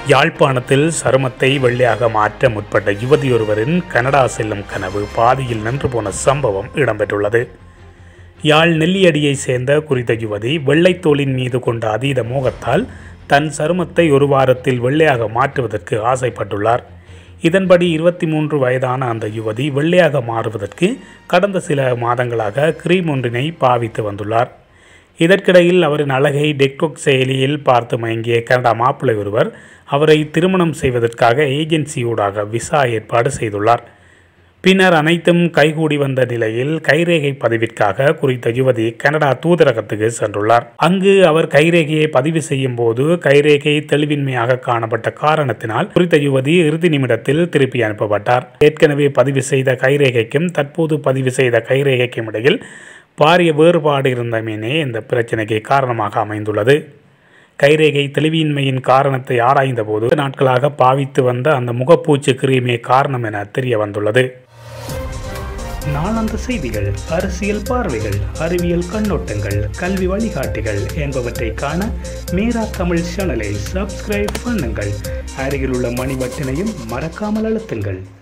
யாழ்ப்பாணத்தில் சருமத்தை வெள்ளையாக மாற்ற முற்பட்ட யுவதியொருவரின் கனடா செல்லும் கனவு பாதியில் நின்று போன சம்பவம் இடம்பெற்றுள்ளது யாழ் நெல்லியடியை சேர்ந்த குறித்த யுவதி வெள்ளைத்தோலின் மீது கொண்ட அதீத மோகத்தால் தன் சருமத்தை ஒரு வாரத்தில் வெள்ளையாக மாற்றுவதற்கு ஆசைப்பட்டுள்ளார் இதன்படி இருபத்தி மூன்று வயதான அந்த யுவதி வெள்ளையாக மாறுவதற்கு கடந்த சில மாதங்களாக கிரீம் ஒன்றினை பாவித்து வந்துள்ளார் இதற்கிடையில் அவரின் அழகை டெக்டோக் செயலியில் பார்த்து மயங்கிய கனடா மாப்பிள்ளை ஒருவர் அவரை திருமணம் செய்வதற்காக ஏஜென்சியூடாக விசா ஏற்பாடு செய்துள்ளார் பின்னர் அனைத்தும் கைகூடி வந்த நிலையில் கைரேகை பதிவிற்காக குறித்த யுவதி கனடா தூதரகத்துக்கு சென்றுள்ளார் அங்கு அவர் கைரேகையை பதிவு செய்யும் போது கைரேகை தெளிவின்மையாக காணப்பட்ட காரணத்தினால் குறித்த யுவதி இறுதி நிமிடத்தில் திருப்பி அனுப்பப்பட்டார் ஏற்கனவே பதிவு செய்த கைரேகைக்கும் தற்போது பதிவு செய்த கைரேகைக்கும் இடையில் பாரிய வேறுபாடு இருந்தமேனே இந்த பிரச்சனைக்கு காரணமாக அமைந்துள்ளது கைரேகை தெளிவின்மையின் காரணத்தை ஆராய்ந்தபோது நாட்களாக பாவித்து வந்த அந்த முகப்பூச்சு கிரீமே காரணம் என தெரிய வந்துள்ளது நாளாந்த செய்திகள் அரசியல் பார்வைகள் அறிவியல் கண்ணோட்டங்கள் கல்வி வழிகாட்டிகள் என்பவற்றை காண மீரா தமிழ் சேனலை சப்ஸ்கிரைப் பண்ணுங்கள் அருகில் உள்ள மணி பட்டினையும் மறக்காமல் அழுத்துங்கள்